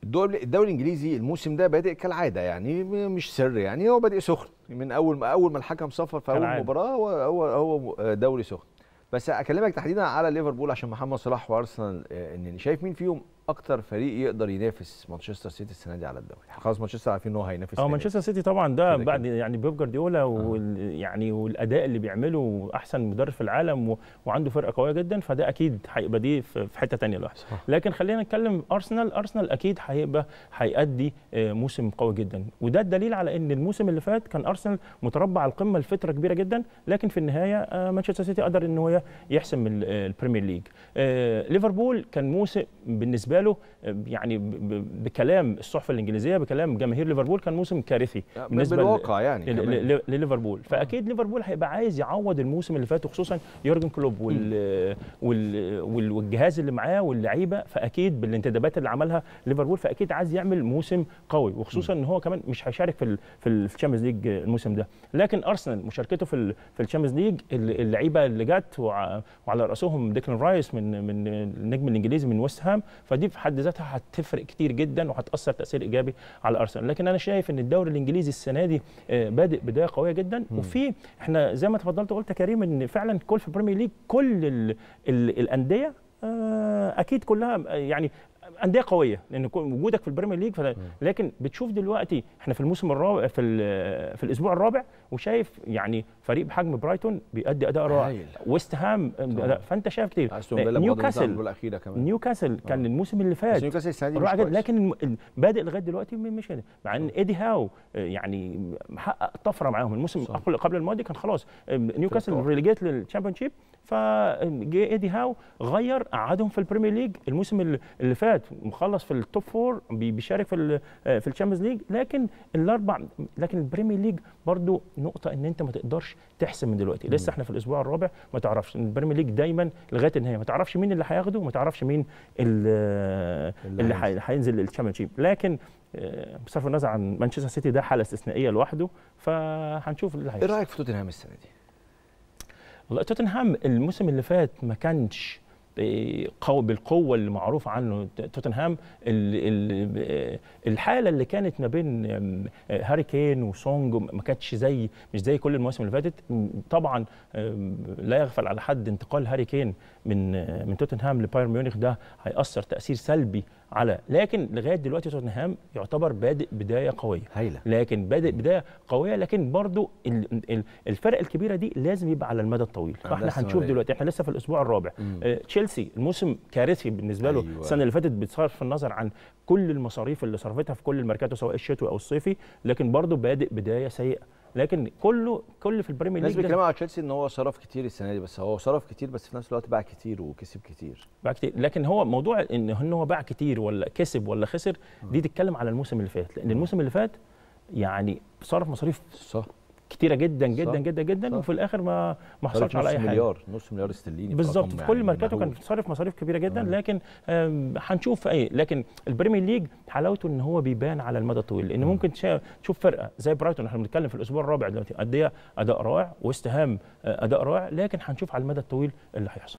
الدوري الدوري الانجليزي الموسم ده بادئ كالعاده يعني م- مش سر يعني هو بادئ سخن من اول ما اول ما الحكم صفر في اول كالعادة. مباراه هو هو هو دوري سخن بس اكلمك تحديدا على ليفربول عشان محمد صلاح وارسنال آه، ان شايف مين فيهم اكتر فريق يقدر ينافس مانشستر سيتي السنه دي على الدوري خلاص مانشستر عارفين ان هو هينافس اه تاني. مانشستر سيتي طبعا ده كده بعد كده. يعني بيب جوارديولا وال يعني والاداء اللي بيعمله احسن مدرب في العالم و... وعنده فرقه قويه جدا فده اكيد هيبقى دي في في حته ثانيه لوحده صح. لكن خلينا نتكلم ارسنال ارسنال اكيد هيبقى هيأدي آه، موسم قوي جدا وده الدليل على ان الموسم اللي فات كان ارسنال متربع على القمه لفتره كبيره جدا لكن في النهايه آه، مانشستر سيتي قدر ان هو يحسم ال- آه، البريمير ليج آه، ليفربول كان موسم بالنسبه له آه، يعني ب- ب- بكلام الصحف الانجليزيه بكلام جماهير ليفربول كان موسم كارثي آه، بالنسبه ل- بالواقع يعني ل- كمان. ل- لليفربول فاكيد ليفربول هيبقى عايز يعوض الموسم اللي فات وخصوصا يورجن كلوب وال وال وال والجهاز اللي معاه واللعيبه فاكيد بالانتدابات اللي عملها ليفربول فاكيد عايز يعمل موسم قوي وخصوصا ان هو كمان مش هيشارك في ال في الشامبيونز ليج الموسم ده لكن ارسنال مشاركته في ال في الشامبيونز ليج ال- اللعيبه اللي جت وع- وعلى راسهم ديكلان رايس من من النجم الانجليزي من ويست هام فدي في حد ذاتها هتفرق كتير جدا وهتاثر تاثير ايجابي على ارسنال لكن انا شايف ان الدوري الانجليزي السنه دي آه، بادئ بدايه قويه جدا وفي احنا زي ما تفضلت وقلت يا كريم ان فعلا كل في البريمير ليج كل ال ال الانديه آه، اكيد كلها آه، يعني انديه قويه لان كو- وجودك في البريمير ليج فلا- لكن بتشوف دلوقتي احنا في الموسم الرابع في ال- في الاسبوع الرابع وشايف يعني فريق بحجم برايتون بيأدي اداء رائع هايل. ويست هام أداء- فانت شايف كتير استون فيلا بغض النظر عن نيوكاسل الجول الاخيره كمان نيوكاسل كان آه. الموسم اللي بس فات نيوكاسل السنه دي مش رائع جدا كويس. لكن الم- ال- بادئ لغايه دلوقتي م- مش كده مع ان ايدي هاو آه، يعني محقق طفره معاهم الموسم صح. قبل قبل الماضي كان خلاص آه، نيوكاسل فرقة. ريليجيت للشامبيون شيب فجه ايدي هاو غير قعدهم في البريمير ليج الموسم اللي- اللي فات مخلص في التوب فور بي- بيشارك في ال- آه، في الشامبيونز ليج لكن الاربع لكن البريمير ليج برضو نقطه ان انت ما تقدرش تحسم من دلوقتي لسه احنا في الاسبوع الرابع ما تعرفش البريمير ليج دايما لغايه النهايه ما تعرفش مين اللي هياخده وما تعرفش مين اللي, اللي اللي هينزل. هي- هينزل للشامبيون شيب لكن آه، بصرف النظر عن مانشستر سيتي ده حاله استثنائيه لوحده فهنشوف اللي ايه هيحصل رايك في توتنهام السنه دي؟ والله توتنهام الموسم اللي فات ما كانش آه، قوي بالقوه اللي معروف عنه توتنهام ال- ال- الحاله اللي كانت ما بين آم، آه، هاري كين وسونج ما كانتش زي مش زي كل المواسم اللي فاتت م، طبعا آم، لا يغفل على حد انتقال هاري كين من آه، من توتنهام لبايرن ميونخ ده هيأثر تأثير سلبي على لكن لغايه دلوقتي توتنهام يعتبر بادئ بدايه قويه هايله لكن بادئ بدايه قويه لكن برضو ال- ال- الفرق الكبيره دي لازم يبقى على المدى الطويل عندها فاحنا هنشوف استمرارية. دلوقتي احنا لسه في الاسبوع الرابع مم. آه، تشيلسي الموسم كارثي بالنسبه له أيوة. السنه اللي فاتت بصرف النظر عن كل المصاريف اللي صرفتها في كل الميركاتو سواء الشتوي او الصيفي لكن برضو بادئ بدايه سيئه لكن كله كل في البريمير الناس ليج لازم- بيتكلموا على تشيلسي ان هو صرف كتير السنه دي بس هو صرف كتير بس في نفس الوقت باع كتير وكسب كتير باع كتير لكن هو موضوع ان ان هو باع كتير ولا كسب ولا خسر دي تتكلم على الموسم اللي فات لان الموسم اللي فات يعني صرف مصاريف صح كتيره جدا صح. جدا جدا جدا صح. وفي الاخر ما ما صرف حصلش على نص اي حاجه مليار نص مليار استرليني بالظبط رقم في كل يعني ماركاته كان مهول. صارف مصاريف كبيره جدا آه. لكن آم، هنشوف ايه لكن البريمير ليج حلاوته ان هو بيبان على المدى الطويل لان ممكن تشا- تشوف فرقه زي برايتون احنا بنتكلم في الاسبوع الرابع دلوقتي قد ايه اداء رائع ويست هام آه، اداء رائع لكن هنشوف على المدى الطويل اللي هيحصل